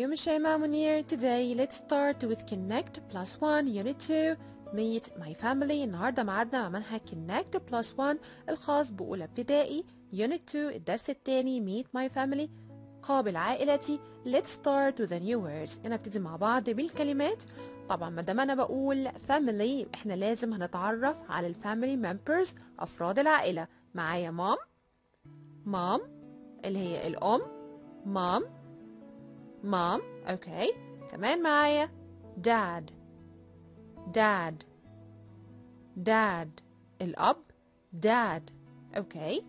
عليكم الشيماء منير Today let's start with Connect plus 1 Unit 2 Meet my family النهاردة معادنا مع منهج Connect plus 1 الخاص بأولى ابتدائي Unit 2 الدرس الثاني Meet my family قابل عائلتي Let's start with the new words نبتدي مع بعض بالكلمات طبعا ما دام انا بقول family احنا لازم هنتعرف على الفاميلي members افراد العائلة معايا مام مام اللي هي الام مام mom okay كمان معايا dad dad dad الأب dad okay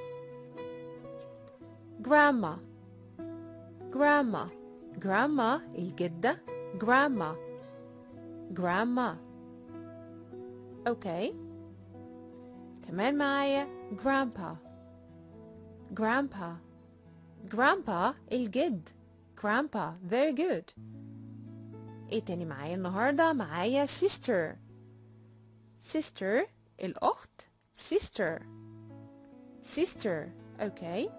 grandma grandma grandma الجدة grandma grandma okay كمان معايا grandpa grandpa grandpa الجد grandpa very good ايه تاني معايا النهارده معايا sister sister الاخت sister sister okay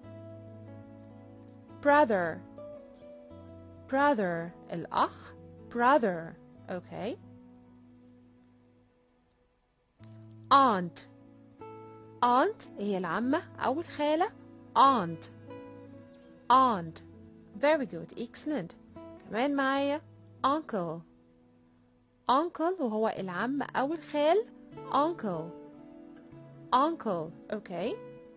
brother brother الاخ brother okay aunt aunt هي العمة أو الخالة aunt aunt very good excellent كمان معايا uncle uncle وهو العم أو الخال uncle uncle okay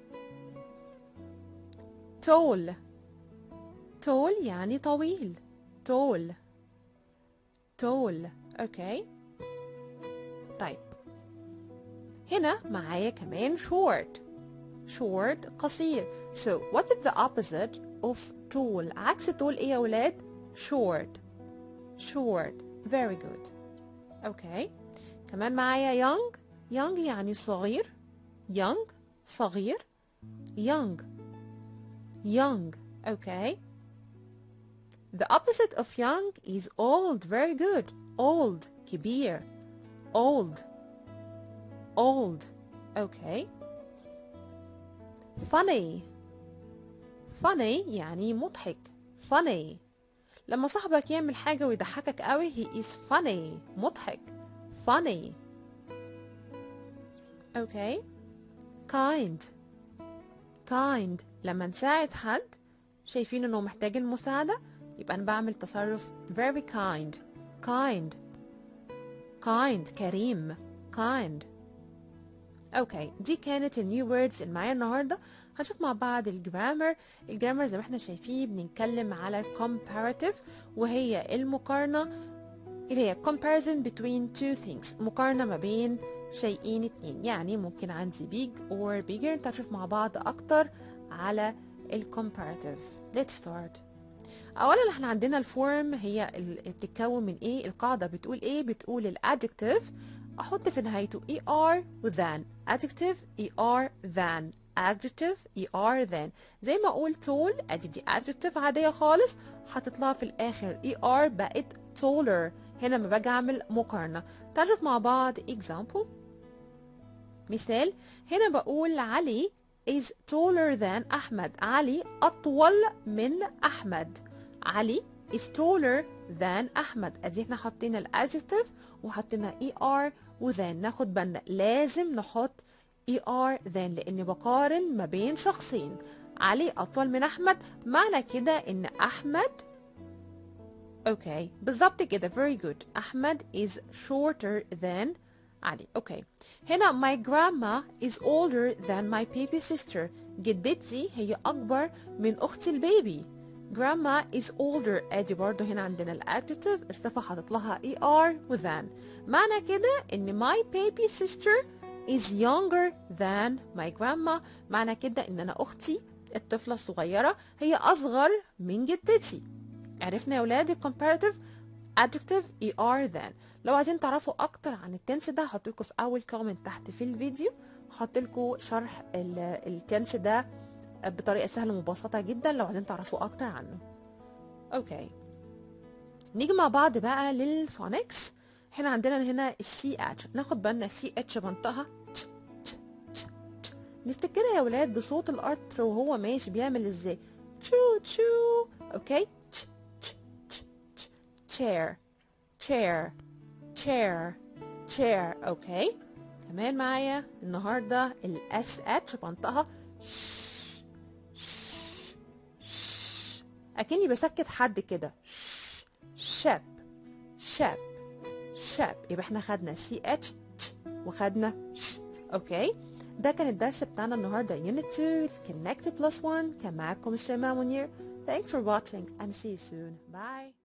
tall tall يعني طويل tall tall okay طيب هنا معايا كمان short short قصير so what is the opposite of tall عكس tall ايه يا ولاد short short very good okay كمان معايا young young يعني صغير young صغير young young okay the opposite of young is old very good old كبير old old okay funny funny يعني مضحك funny لما صاحبك يعمل حاجة ويضحكك قوي he is funny مضحك funny okay kind kind لما نساعد حد شايفين انه محتاج المساعدة يبقى انا بعمل تصرف very kind kind kind كريم kind اوكي دي كانت النيو ووردز اللي معايا النهارده هنشوف مع بعض الجرامر الجرامر زي ما احنا شايفين بنتكلم على comparative وهي المقارنه اللي هي comparison between two things مقارنه ما بين شيئين اتنين يعني ممكن عندي big or bigger هنشوف مع بعض اكتر على الكومباراتيف let's start اولا احنا عندنا الفورم هي اللي بتتكون من ايه القاعده بتقول ايه بتقول الادجكتيف احط في نهايته er و than adjective er than adjective er than زي ما اقول tall ادي دي adjective عاديه خالص هتطلع في الاخر er بقت taller هنا ما باجي اعمل مقارنه تعالوا مع بعض example مثال هنا بقول علي is taller than احمد علي اطول من احمد علي is taller than احمد ادي احنا حطينا الادجكتيف وحطينا er و then ناخد بالنا لازم نحط er then لاني بقارن ما بين شخصين علي اطول من احمد معنى كده ان احمد اوكي بالظبط كده very good احمد is shorter than علي اوكي هنا my grandma is older than my baby sister جدتي هي اكبر من اختي البيبي grandma is older ادي برضه هنا عندنا الادجective الصفة حاطط لها er و than معنى كده ان my baby sister is younger than my grandma معنى كده ان انا اختي الطفلة الصغيرة هي اصغر من جدتي عرفنا يا ولاد الكومباراتيف adjective er than لو عايزين تعرفوا اكتر عن التنس ده هحط لكم في اول كومنت تحت في الفيديو هحط لكم شرح التنس ده بطريقه سهله مبسطه جدا لو عايزين تعرفوا اكتر عنه اوكي نيجي مع بعض بقى للفونكس احنا عندنا هنا السي اتش ناخد بالنا السي اتش بنطقها نفتكرها يا ولاد بصوت القطر وهو ماشي بيعمل ازاي تشو تشو اوكي تش تش chair chair chair chair اوكي كمان معايا النهارده الاس اتش بنطقها ش ش ش اكني بسكت حد كده ش شاب شاب شاب يبقى احنا خدنا سي اتش وخدنا ش اوكي ده كان الدرس بتاعنا النهارده يونت 2 كونكت بلس 1 كان معاكم الشيماء منير Thanks for watching and see you soon. Bye.